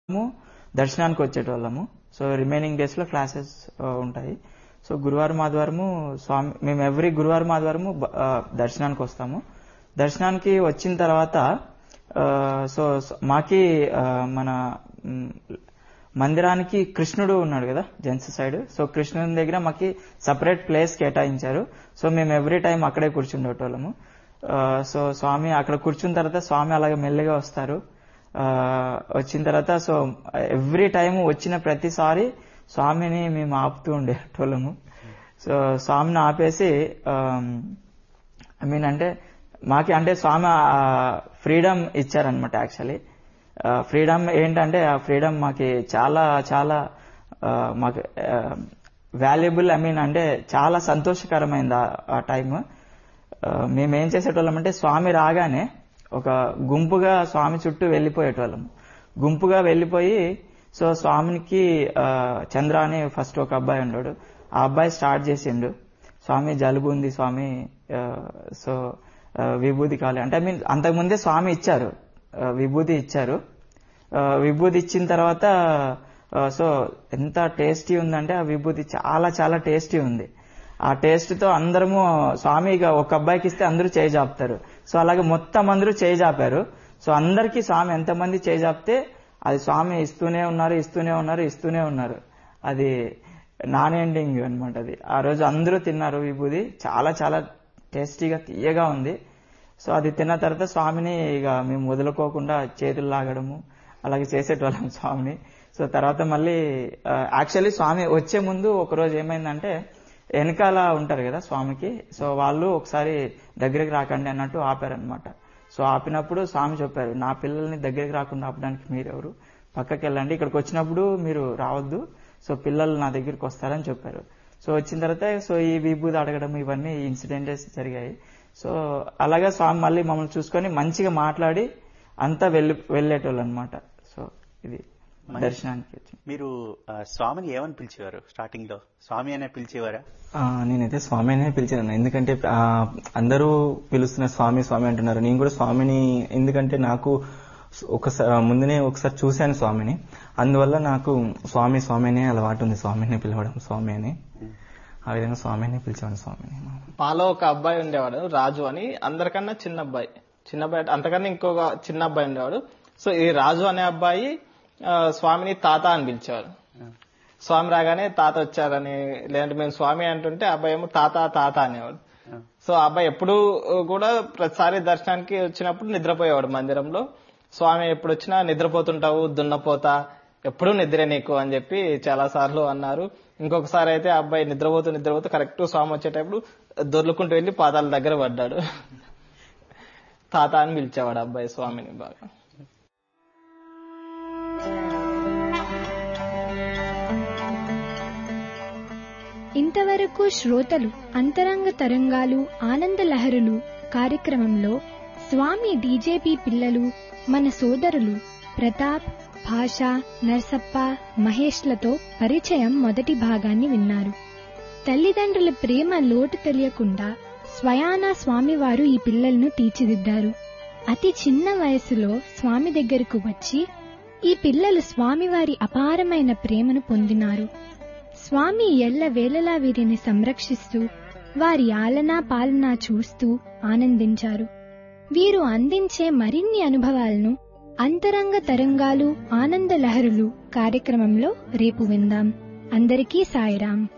మేము దర్శనానికి వచ్చేటోళ్ళము సో రిమైనింగ్ డేస్ లో క్లాసెస్ ఉంటాయి సో గురువారం ఆదివారము స్వామి మేము ఎవ్రీ గురువారం ఆదివారము బ- ఆ, దర్శనానికి వస్తాము దర్శనానికి వచ్చిన తర్వాత ఆ, సో సో మాకి ఆ, మన మ్, మందిరానికి కృష్ణుడు ఉన్నాడు కదా జెంట్స్ సైడ్ సో కృష్ణుని దగ్గర మాకి సపరేట్ ప్లేస్ కేటాయించారు సో మేము ఎవ్రీ టైం అక్కడే కూర్చుండేటోళ్ళము ఆ, సో స్వామి అక్కడ కూర్చున్న తర్వాత స్వామి అలాగే మెల్లిగా వస్తారు ఆ, వచ్చిన తర్వాత సో ఎవ్రీ టైం వచ్చిన ప్రతిసారి స్వామిని మేము ఆపుతూ ఉండేటోళ్ళము సో స్వామిని ఆపేసి ఐ మీన్ అంటే మాకి అంటే స్వామి ఫ్రీడమ్ ఇచ్చారనమాట యాక్చువల్లీ ఫ్రీడమ్ ఏంటంటే ఆ ఫ్రీడమ్ మాకి చాలా చాలా ఆ, మాకు వాల్యుబుల్ ఐ మీన్ అంటే చాలా సంతోషకరమైంది ఆ- ఆ టైం మేము ఏం చేసేటోళ్ళం అంటే స్వామి రాగానే ఒక గుంపుగా స్వామి చుట్టూ వెళ్ళిపోయేటోళ్ళం గుంపుగా వెళ్ళిపోయి సో స్వామికి ఆ, చంద్ర అని ఫస్ట్ ఒక అబ్బాయి ఉన్నాడు ఆ అబ్బాయి స్టార్ట్ చేసిండు స్వామి జలుబు ఉంది స్వామి ఆ, సో ఆ, విభూది కావాలి అంటే ఐ మీన్ అంతకుముందే స్వామి ఇచ్చారు ఆ, విభూది ఇచ్చారు ఆ, విభూది ఇచ్చిన తర్వాత ఆ, సో ఎంత టేస్టీ ఉందంటే ఆ విభూతి చాలా చాలా టేస్టీ ఉంది ఆ టేస్ట్ తో అందరము స్వామి ఇక ఒక అబ్బాయికి ఇస్తే అందరూ చేయి చాపుతారు సో అలాగే మొత్తం అందరూ చేయి చాపారు సో అందరికీ స్వామి ఎంతమంది చేయి చాపితే అది స్వామి ఇస్తూనే ఉన్నారు ఇస్తూనే ఉన్నారు ఇస్తూనే ఉన్నారు అది నాన్ ఎండింగ్ అనమాట అది ఆ రోజు అందరూ తిన్నారు విభూది చాలా చాలా టేస్టీగా తీయగా ఉంది సో అది తిన్న తర్వాత స్వామిని ఇక మేము వదులుకోకుండా చేతులు లాగడము అలాగే చేసేటోళ్ళం స్వామిని సో తర్వాత మళ్ళీ యాక్చువల్లీ స్వామి వచ్చే ముందు ఒక రోజు ఏమైందంటే వెనకాల ఉంటారు కదా స్వామికి సో వాళ్ళు ఒకసారి దగ్గరికి రాకండి అన్నట్టు ఆపారనమాట సో ఆపినప్పుడు స్వామి చెప్పారు నా పిల్లల్ని దగ్గరికి రాకుండా ఆపడానికి మీరెవరు పక్కకి వెళ్ళండి ఇక్కడికి వచ్చినప్పుడు మీరు రావద్దు సో పిల్లలు నా దగ్గరికి వస్తారని చెప్పారు సో వచ్చిన తర్వాత సో ఈ విభూది అడగడం ఇవన్నీ ఇన్సిడెంటెస్ జరిగాయి సో అలాగే స్వామి మళ్ళీ మమ్మల్ని చూసుకొని మంచిగా మాట్లాడి అంతా వెళ్ళి వెళ్ళేటోళ్ళు అనమాట సో ఇది దర్శనానికి వచ్చి మీరు ఆ, స్వామిని ఏమని పిలిచేవారు స్టార్టింగ్ లో స్వామి అనే పిలిచేవారా ఆ, నేనైతే స్వామి అనే పిలిచాను ఎందుకంటే ఆ, అందరూ పిలుస్తున్న స్వామి స్వామి అంటున్నారు నేను కూడా స్వామిని ఎందుకంటే నాకు ఒకసారి ముందునే ఒకసారి చూశాను స్వామిని అందువల్ల నాకు స్వామి స్వామి అనే అలవాటు ఉంది స్వామిని పిలవడం స్వామి అని ఆ విధంగా స్వామి అనే పిలిచేవాడు స్వామిని మాలో ఒక అబ్బాయి ఉండేవాడు రాజు అని అందరికన్నా చిన్న అబ్బాయి చిన్న అబ్బాయి అంటే అంతకన్నా ఇంకొక చిన్న అబ్బాయి ఉండేవాడు సో ఈ రాజు అనే అబ్బాయి ఆ, స్వామిని తాత అని పిలిచేవారు స్వామి రాగానే తాత వచ్చారని లేదంటే మేము స్వామి అంటుంటే ఆ అబ్బాయి ఏమో తాత తాత అనేవాడు సో ఆ అబ్బాయి ఎప్పుడు కూడా ప్రతిసారి దర్శనానికి వచ్చినప్పుడు నిద్రపోయేవాడు మందిరంలో స్వామి ఎప్పుడు వచ్చినా నిద్రపోతుంటావు దున్నపోతా ఎప్పుడూ నిద్రే నీకు అని చెప్పి చాలా సార్లు అన్నారు ఇంకొకసారి అయితే ఆ అబ్బాయి నిద్రపోతూ నిద్రపోతూ కరెక్ట్ స్వామి వచ్చేటప్పుడు దొర్లుకుంటూ వెళ్లి పాదాల దగ్గర పడ్డాడు తాత అని పిలిచేవాడు ఆ అబ్బాయి స్వామిని బాగా ఇంతవరకు శ్రోతలు అంతరంగ తరంగాలు ఆనంద లహరులు కార్యక్రమంలో స్వామి డీజేపీ పిల్లలు మన సోదరులు ప్రతాప్ భాష నర్సప్ప మహేష్లతో పరిచయం మొదటి భాగాన్ని విన్నారు తల్లిదండ్రుల ప్రేమ లోటు తెలియకుండా స్వయాన స్వామివారు ఈ పిల్లలను తీర్చిదిద్దారు అతి చిన్న వయసులో స్వామి దగ్గరకు వచ్చి ఈ పిల్లలు స్వామివారి అపారమైన ప్రేమను పొందినారు స్వామి ఎల్ల వేళలా వీరిని సంరక్షిస్తూ వారి ఆలనా పాలనా చూస్తూ ఆనందించారు వీరు అందించే మరిన్ని అనుభవాలను అంతరంగ తరంగాలు ఆనంద లహరులు కార్యక్రమంలో రేపు విందాం అందరికీ సాయిరాం